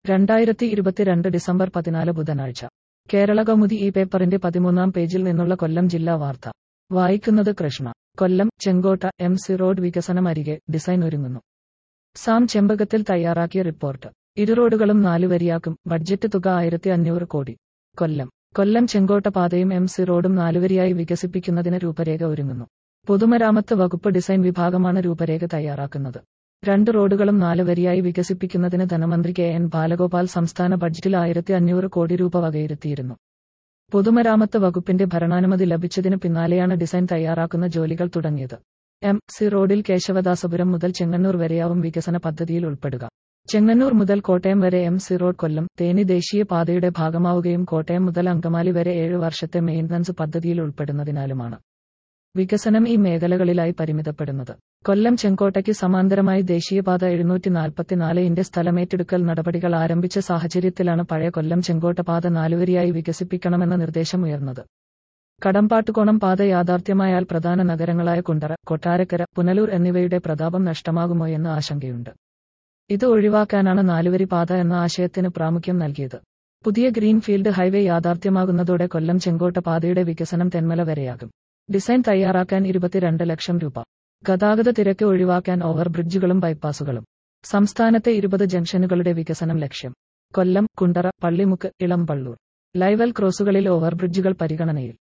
രണ്ടായിരത്തി ഇരുപത്തിരണ്ട് ഡിസംബർ പതിനാല് ബുധനാഴ്ച കേരള കൗമുദി ഈ പേപ്പറിന്റെ പതിമൂന്നാം പേജിൽ നിന്നുള്ള കൊല്ലം ജില്ലാ വാർത്ത വായിക്കുന്നത് Krishna Kollam Chenkotta M C road വികസനം അരികെ ഡിസൈൻ ഒരുങ്ങുന്നു സാം ചെമ്പകത്തിൽ തയ്യാറാക്കിയ റിപ്പോർട്ട് ഇരു റോഡുകളും നാലുവരിയാക്കും ബഡ്ജറ്റ് തുക ആയിരത്തി അഞ്ഞൂറ് കോടി കൊല്ലം കൊല്ലം ചെങ്കോട്ട പാതയും എം സി റോഡും നാലുവരിയായി വികസിപ്പിക്കുന്നതിന് രൂപരേഖ ഒരുങ്ങുന്നു പൊതുമരാമത്ത് വകുപ്പ് ഡിസൈൻ വിഭാഗമാണ് രൂപരേഖ തയ്യാറാക്കുന്നത് രണ്ട് റോഡുകളും നാല് വരിയായി വികസിപ്പിക്കുന്നതിന് ധനമന്ത്രി കെ എൻ ബാലഗോപാൽ സംസ്ഥാന ബഡ്ജറ്റിൽ ആയിരത്തി അഞ്ഞൂറ് കോടി രൂപ വകയിരുത്തിയിരുന്നു പൊതുമരാമത്ത് വകുപ്പിന്റെ ഭരണാനുമതി ലഭിച്ചതിന് പിന്നാലെയാണ് ഡിസൈൻ തയ്യാറാക്കുന്ന ജോലികൾ തുടങ്ങിയത് എം സി റോഡിൽ കേശവദാസപുരം മുതൽ ചെങ്ങന്നൂർ വരെയാവും വികസന പദ്ധതിയിൽ ഉൾപ്പെടുക ചെങ്ങന്നൂർ മുതൽ കോട്ടയം വരെ M C road Kollam Theni ദേശീയ പാതയുടെ ഭാഗമാവുകയും കോട്ടയം മുതൽ അങ്കമാലി വരെ ഏഴ് വർഷത്തെ മെയിൻ്റനൻസ് പദ്ധതിയിൽ ഉൾപ്പെടുന്നതിനാലുമാണ് വികസനം ഈ മേഖലകളിലായി പരിമിതപ്പെടുന്നത് കൊല്ലം ചെങ്കോട്ടയ്ക്ക് സമാന്തരമായി ദേശീയപാത എഴുന്നൂറ്റി നാൽപ്പത്തിനാലിന്റെ സ്ഥലമേറ്റെടുക്കൽ നടപടികൾ ആരംഭിച്ച സാഹചര്യത്തിലാണ് പഴയ കൊല്ലം ചെങ്കോട്ട പാത നാലുവരിയായി വികസിപ്പിക്കണമെന്ന നിർദ്ദേശം ഉയർന്നത് കടമ്പാട്ടുകോണം പാത യാഥാർത്ഥ്യമായാൽ പ്രധാന നഗരങ്ങളായ കുണ്ടറ കൊട്ടാരക്കര പുനലൂർ എന്നിവയുടെ പ്രതാപം നഷ്ടമാകുമോ എന്ന ആശങ്കയുണ്ട് ഇത് ഒഴിവാക്കാനാണ് നാലുവരി പാത എന്ന ആശയത്തിന് പ്രാമുഖ്യം നൽകിയത് പുതിയ ഗ്രീൻഫീൽഡ് ഹൈവേ യാഥാർത്ഥ്യമാകുന്നതോടെ കൊല്ലം ചെങ്കോട്ട പാതയുടെ വികസനം തെന്മല വരെയാകും ഡിസൈൻ തയ്യാറാക്കാൻ ഇരുപത്തിരണ്ട് ലക്ഷം രൂപ ഗതാഗത തിരക്ക് ഒഴിവാക്കാൻ ഓവർബ്രിഡ്ജുകളും ബൈപ്പാസുകളും സംസ്ഥാനത്തെ ഇരുപത് ജംഗ്ഷനുകളുടെ വികസനം ലക്ഷ്യം കൊല്ലം കുണ്ടറ പള്ളിമുക്ക് ഇളംപള്ളൂർ ലൈവൽ ക്രോസുകളിൽ ഓവർബ്രിഡ്ജുകൾ പരിഗണനയിൽ